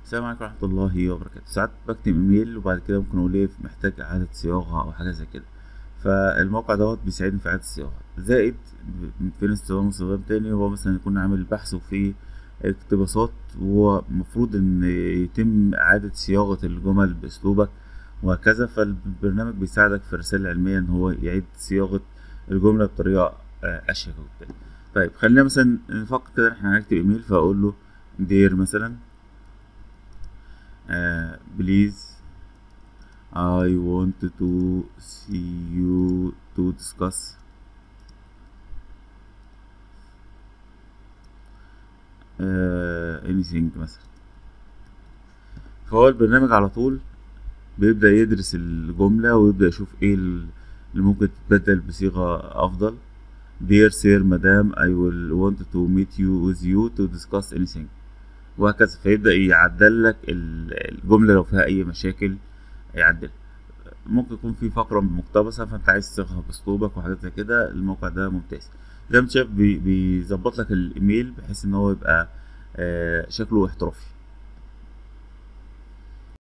السلام عليكم ورحمة الله وبركاته ساعات بكتب ايميل وبعد كده ممكن اقول ايه محتاج اعادة صياغة او حاجة زي كده فالموقع دوت بيساعدني في اعادة الصياغة زائد في استخدام استخدام تاني هو مثلا يكون عامل بحث وفيه اقتباسات وهو المفروض ان يتم اعادة صياغة الجمل باسلوبك وهكذا فالبرنامج بيساعدك في الرسائل العلمية ان هو يعيد صياغة الجملة بطريقة آه، اشيك وكده طيب خلينا مثلا نفكر كده احنا هنكتب ايميل فاقول له دير مثلا uh, please I want to see you to discuss uh, anything مثلا فهو البرنامج على طول بيبدأ يدرس الجملة ويبدأ يشوف ايه اللي ممكن تتبدل بصيغة أفضل Dear sir, madam, I will want to meet you with you to discuss anything وهكذا فيبدأ يعدل لك الجملة لو فيها أي مشاكل يعدل ممكن يكون في فقرة مقتبسة فأنت عايز تصيغها بأسلوبك وحاجات زي كده الموقع ده ممتاز زي ما انت شايف بيظبط لك الإيميل بحيث إن هو يبقى آه، شكله احترافي